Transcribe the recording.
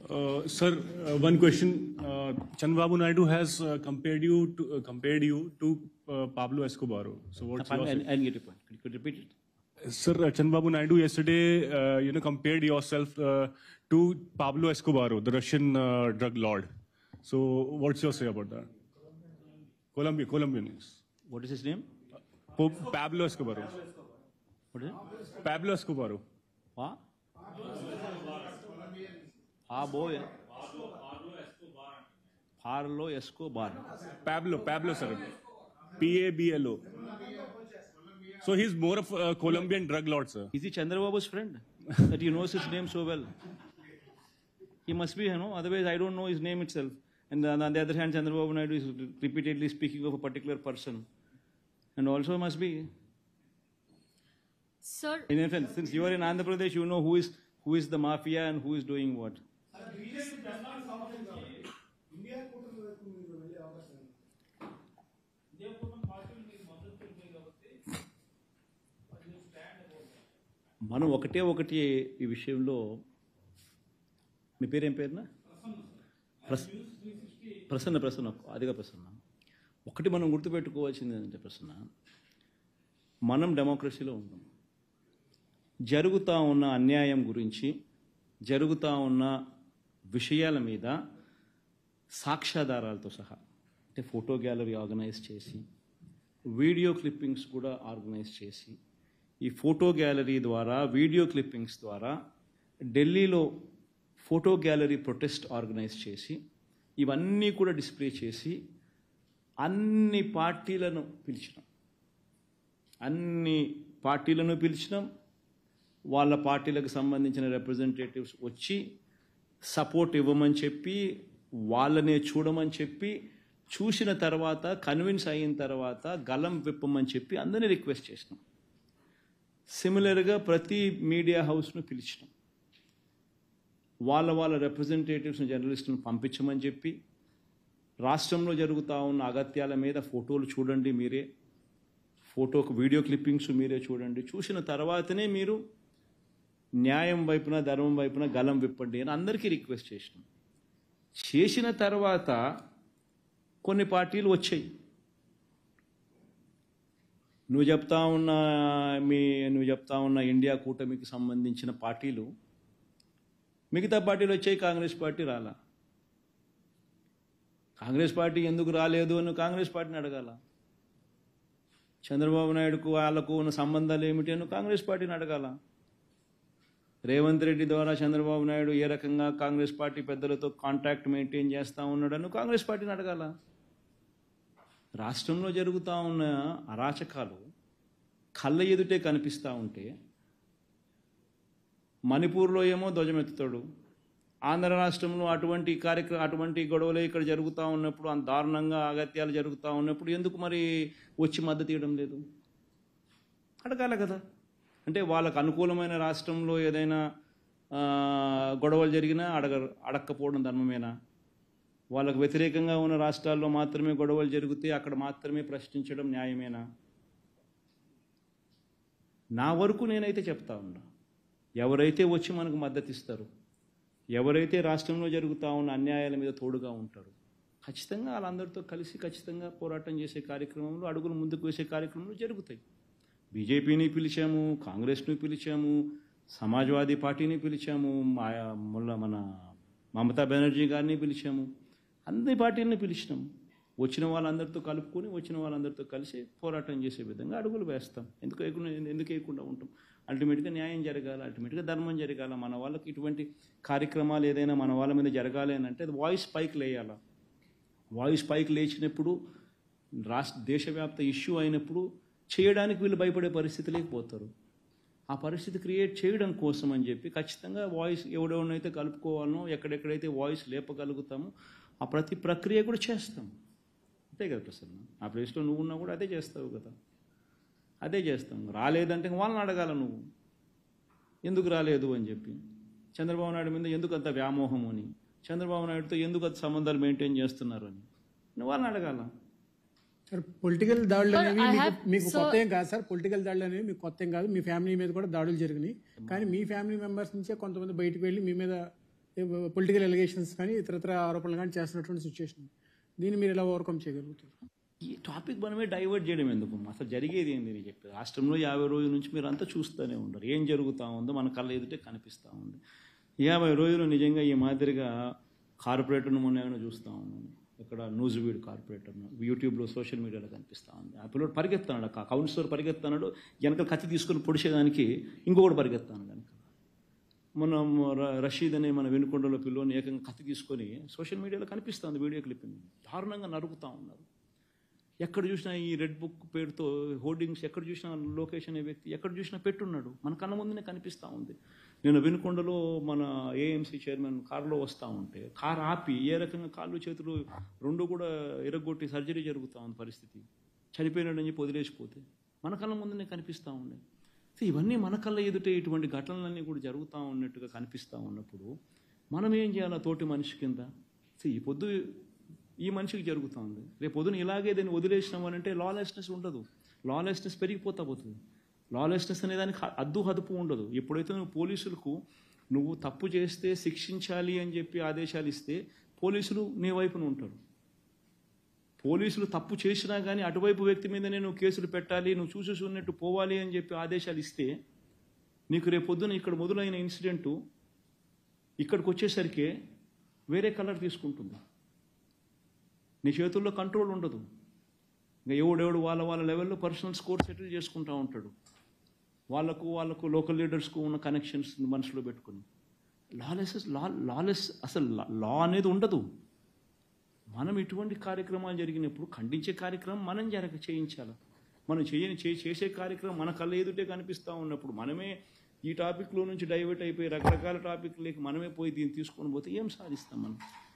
Uh, sir, uh, one question. Uh, Chandrababu Naidu has uh, compared you to uh, compared you to uh, Pablo Escobar. So what's I your I didn't get your point. Could you repeat it? Sir, uh, Chandrababu Naidu yesterday, uh, you know, compared yourself uh, to Pablo Escobar, the Russian uh, drug lord. So, what's your say about that? Colombia, Colombian is. What is his name? Po- Pablo Escobar. What is it? Pablo Escobar. Pa? Pablo. Pablo Escobar. Pablo, Pablo, sir. P A B L O. So he's more of a Colombian drug lord, sir. Is he Chandrababu's friend? that he knows his name so well. He must be, you know, otherwise I don't know his name itself. And then on the other hand, Chandrababu Naidu is repeatedly speaking of a particular person. And also must be, Sir, in a sense, since you are in Andhra Pradesh, you know who is who is the mafia and who is doing what. మనం ఒకటే ఒకటి ఈ విషయంలో మీ పేరేం పేరునా ప్రస్ ప్రసన్న ప్రసన్న అదిగా ప్రసన్న ఒకటి మనం గుర్తుపెట్టుకోవాల్సింది ఏంటంటే ప్రసన్న మనం డెమోక్రసీలో ఉన్నాం జరుగుతూ ఉన్న అన్యాయం గురించి జరుగుతూ ఉన్న విషయాల మీద సాక్ష్యాధారాలతో సహా అంటే ఫోటో గ్యాలరీ ఆర్గనైజ్ చేసి వీడియో క్లిప్పింగ్స్ కూడా ఆర్గనైజ్ చేసి ఈ ఫోటో గ్యాలరీ ద్వారా వీడియో క్లిప్పింగ్స్ ద్వారా ఢిల్లీలో ఫోటో గ్యాలరీ ప్రొటెస్ట్ ఆర్గనైజ్ చేసి ఇవన్నీ కూడా డిస్ప్లే చేసి అన్ని పార్టీలను పిలిచినాం అన్ని పార్టీలను పిలిచినాం వాళ్ళ పార్టీలకు సంబంధించిన రిప్రజెంటేటివ్స్ వచ్చి సపోర్ట్ ఇవ్వమని చెప్పి వాళ్ళనే చూడమని చెప్పి చూసిన తర్వాత కన్విన్స్ అయిన తర్వాత గలం విప్పమని చెప్పి అందరినీ రిక్వెస్ట్ చేసినాం సిమిలర్గా ప్రతి మీడియా హౌస్ను పిలిచినాం వాళ్ళ వాళ్ళ రిప్రజెంటేటివ్స్ని జర్నలిస్టులను పంపించమని చెప్పి రాష్ట్రంలో జరుగుతూ ఉన్న అగత్యాల మీద ఫోటోలు చూడండి మీరే ఫోటో వీడియో క్లిప్పింగ్స్ మీరే చూడండి చూసిన తర్వాతనే మీరు న్యాయం వైపున ధర్మం వైపున గలం విప్పండి అని అందరికీ రిక్వెస్ట్ చేసినాం చేసిన తర్వాత కొన్ని పార్టీలు వచ్చాయి నువ్వు చెప్తా ఉన్న మీ నువ్వు చెప్తా ఉన్న ఇండియా కూటమికి సంబంధించిన పార్టీలు మిగతా పార్టీలు వచ్చాయి కాంగ్రెస్ పార్టీ రాలా కాంగ్రెస్ పార్టీ ఎందుకు రాలేదు అని కాంగ్రెస్ పార్టీని అడగాల చంద్రబాబు నాయుడుకు వాళ్ళకు ఉన్న సంబంధాలు ఏమిటి అని కాంగ్రెస్ పార్టీని అడగాల రేవంత్ రెడ్డి ద్వారా చంద్రబాబు నాయుడు ఏ రకంగా కాంగ్రెస్ పార్టీ పెద్దలతో కాంటాక్ట్ మెయింటైన్ చేస్తూ ఉన్నాడని కాంగ్రెస్ పార్టీని అడగాల రాష్ట్రంలో జరుగుతూ ఉన్న అరాచకాలు కళ్ళ ఎదుటే కనిపిస్తూ ఉంటే మణిపూర్లో ఏమో ధ్వజమెత్తుతాడు ఆంధ్ర రాష్ట్రంలో అటువంటి కార్యక్రమం అటువంటి గొడవలు ఇక్కడ జరుగుతూ ఉన్నప్పుడు అంత దారుణంగా అగత్యాలు జరుగుతూ ఉన్నప్పుడు ఎందుకు మరి వచ్చి మద్దతు ఇవ్వడం లేదు అడగాల కదా అంటే వాళ్ళకు అనుకూలమైన రాష్ట్రంలో ఏదైనా ఆ, గొడవలు జరిగినా అడగ అడక్కపోవడం ధర్మమేనా వాళ్ళకు వ్యతిరేకంగా ఉన్న రాష్ట్రాల్లో మాత్రమే గొడవలు జరిగితే అక్కడ మాత్రమే ప్రశ్నించడం న్యాయమేనా నా వరకు నేనైతే చెప్తా ఉన్నా ఎవరైతే వచ్చి మనకు మద్దతు ఇస్తారు ఎవరైతే రాష్ట్రంలో జరుగుతూ ఉన్న అన్యాయాల మీద తోడుగా ఉంటారు ఖచ్చితంగా వాళ్ళందరితో కలిసి ఖచ్చితంగా పోరాటం చేసే కార్యక్రమంలో అడుగులు ముందుకు వేసే కార్యక్రమాలు జరుగుతాయి బీజేపీని పిలిచాము కాంగ్రెస్ను పిలిచాము సమాజ్వాదీ పార్టీని పిలిచాము మా ముల్ల మన మమతా బెనర్జీ గారిని పిలిచాము అన్ని పార్టీలను పిలిచినాం వచ్చిన వాళ్ళందరితో కలుపుకొని వచ్చిన వాళ్ళందరితో కలిసి పోరాటం చేసే విధంగా అడుగులు వేస్తాం ఎందుకు వేయకుండా ఎందుకు వేయకుండా ఉంటాం అల్టిమేట్గా న్యాయం జరగాలి అల్టిమేట్గా ధర్మం జరగాల మన వాళ్ళకి ఇటువంటి కార్యక్రమాలు ఏదైనా మన వాళ్ళ మీద జరగాలి అని అంటే అది వాయిస్ పైకి లేయాలా వాయిస్ పైకి లేచినప్పుడు రాష్ట్ర దేశవ్యాప్త ఇష్యూ అయినప్పుడు చేయడానికి వీళ్ళు భయపడే పరిస్థితి లేకపోతారు ఆ పరిస్థితి క్రియేట్ చేయడం కోసం అని చెప్పి ఖచ్చితంగా వాయిస్ ఎవడెవడనైతే కలుపుకోవాలనో ఎక్కడెక్కడైతే వాయిస్ లేపగలుగుతామో ఆ ప్రతి ప్రక్రియ కూడా చేస్తాం అంతే కదా ప్రసన్న ఆ ప్లేస్లో నువ్వు ఉన్నా కూడా అదే చేస్తావు కదా అదే చేస్తాం రాలేదంటే వాళ్ళని అడగాల నువ్వు ఎందుకు రాలేదు అని చెప్పి చంద్రబాబు నాయుడు మీద ఎందుకు అంత వ్యామోహం అని చంద్రబాబు నాయుడుతో ఎందుకు అంత సంబంధాలు మెయింటైన్ చేస్తున్నారు అని నువ్వు వాళ్ళని అడగాల సార్ పొలిటికల్ దాడులు Sir, అనేవి I మీకు have- మీకు so- కొత్త ఏం కాదు సార్ పొలిటికల్ దాడులు అనేవి మీకు కొత్త ఏం కాదు మీ ఫ్యామిలీ మీద కూడా దాడులు జరిగినాయి కానీ మీ ఫ్యామిలీ మెంబర్స్ నుంచే కొంతమంది బయటకు వెళ్ళి మీ మీద పొలిటికల్ ఎలిగేషన్స్ కానీ ఇతరత్ర ఆరోపణలు కానీ చేస్తున్నటువంటి సిచ్యువేషన్ దీన్ని మీరు ఎలా ఓవర్కమ్ చేయగలుగుతారు ఈ టాపిక్ మనమే డైవర్ట్ చేయడం ఎందుకు అసలు జరిగేది ఏంది నేను చెప్పేది రాష్ట్రంలో యాభై రోజుల నుంచి మీరు అంతా చూస్తూనే ఉండరు ఏం జరుగుతూ ఉందో మన కళ్ళ ఎదుటే కనిపిస్తూ ఉంది యాభై రోజులు నిజంగా ఈ మాదిరిగా కార్పొరేటర్ను మొన్న ఏమైనా చూస్తూ ఉన్నాను ఇక్కడ న్యూస్ వీడ్ కార్పొరేటర్ను యూట్యూబ్లో సోషల్ మీడియాలో కనిపిస్తూ ఉంది ఆ పిల్లడు పరిగెత్తాడు ఆ కౌన్సిలర్ పరిగెత్తాడు వెనక కత్తి తీసుకొని పొడిచేదానికి ఇంకొకటి పరిగెత్తాను కనుక మన ర- రషీద్ అనే మన వెనుకొండలో పిల్లోని ఏకంగా కత్తి తీసుకొని సోషల్ మీడియాలో కనిపిస్తుంది వీడియో క్లిప్పింగ్ దారుణంగా నరుకుతూ ఉన్నారు ఎక్కడ చూసినా ఈ రెడ్ బుక్ పేరుతో హోర్డింగ్స్ ఎక్కడ చూసినా లోకేష్ అనే వ్యక్తి ఎక్కడ చూసినా పెట్టున్నాడు మన కళ్ళ ముందునే కనిపిస్తూ ఉంది నేను వినుకొండలో మన ఏఎంసీ చైర్మన్ కారులో వస్తూ ఉంటే కారు ఆపి ఏ రకంగా కాళ్ళు చేతులు రెండు కూడా ఎరగొట్టి సర్జరీ జరుగుతూ ఉంది పరిస్థితి చనిపోయినాడని చెప్పి వదిలేసిపోతే మన కళ్ళ ముందునే కనిపిస్తూ ఉండే సో ఇవన్నీ మన కళ్ళ ఎదుటే ఇటువంటి ఘటనలన్నీ కూడా జరుగుతూ ఉన్నట్టుగా కనిపిస్తూ ఉన్నప్పుడు మనం ఏం చేయాలి తోటి మనిషి కింద సో ఈ పొద్దు ఈ మనిషికి జరుగుతూ ఉంది రేపు పొద్దున ఇలాగే దీన్ని వదిలేసినాం అని అంటే లాలెస్నెస్ ఉండదు లాలెస్నెస్ పెరిగిపోతా పోతుంది లాలెస్నెస్ అనే దానికి హ- అద్దు హదుపు ఉండదు ఎప్పుడైతే నువ్వు పోలీసులకు నువ్వు తప్పు చేస్తే శిక్షించాలి అని చెప్పి ఆదేశాలు ఇస్తే పోలీసులు నీ వైపున ఉంటారు పోలీసులు తప్పు చేసినా కానీ అటువైపు వ్యక్తి మీదనే నువ్వు కేసులు పెట్టాలి నువ్వు చూసి చూసినట్టు పోవాలి అని చెప్పి ఆదేశాలు ఇస్తే నీకు రేపు పొద్దున ఇక్కడ మొదలైన ఇన్సిడెంటు ఇక్కడికి వచ్చేసరికి వేరే కలర్ తీసుకుంటుంది నీ చేతుల్లో కంట్రోల్ ఉండదు ఇంకా ఎవడెవడు వాళ్ళ వాళ్ళ లెవెల్లో పర్సనల్ స్కోర్ సెటిల్ చేసుకుంటా ఉంటాడు వాళ్ళకు వాళ్ళకు లోకల్ లీడర్స్కు ఉన్న కనెక్షన్స్ మనసులో పెట్టుకుని లాలెస్ లా లాలెస్ అసలు లా అనేది ఉండదు మనం ఇటువంటి కార్యక్రమాలు జరిగినప్పుడు ఖండించే కార్యక్రమం మనం జరగ చేయించాలి మనం చేయని చే- చేసే కార్యక్రమం మన కళ్ళ ఎదుటే కనిపిస్తూ ఉన్నప్పుడు మనమే ఈ టాపిక్లో నుంచి డైవర్ట్ అయిపోయి రకరకాల టాపిక్లకి మనమే పోయి దీన్ని తీసుకొని పోతే ఏం సాధిస్తాం మనం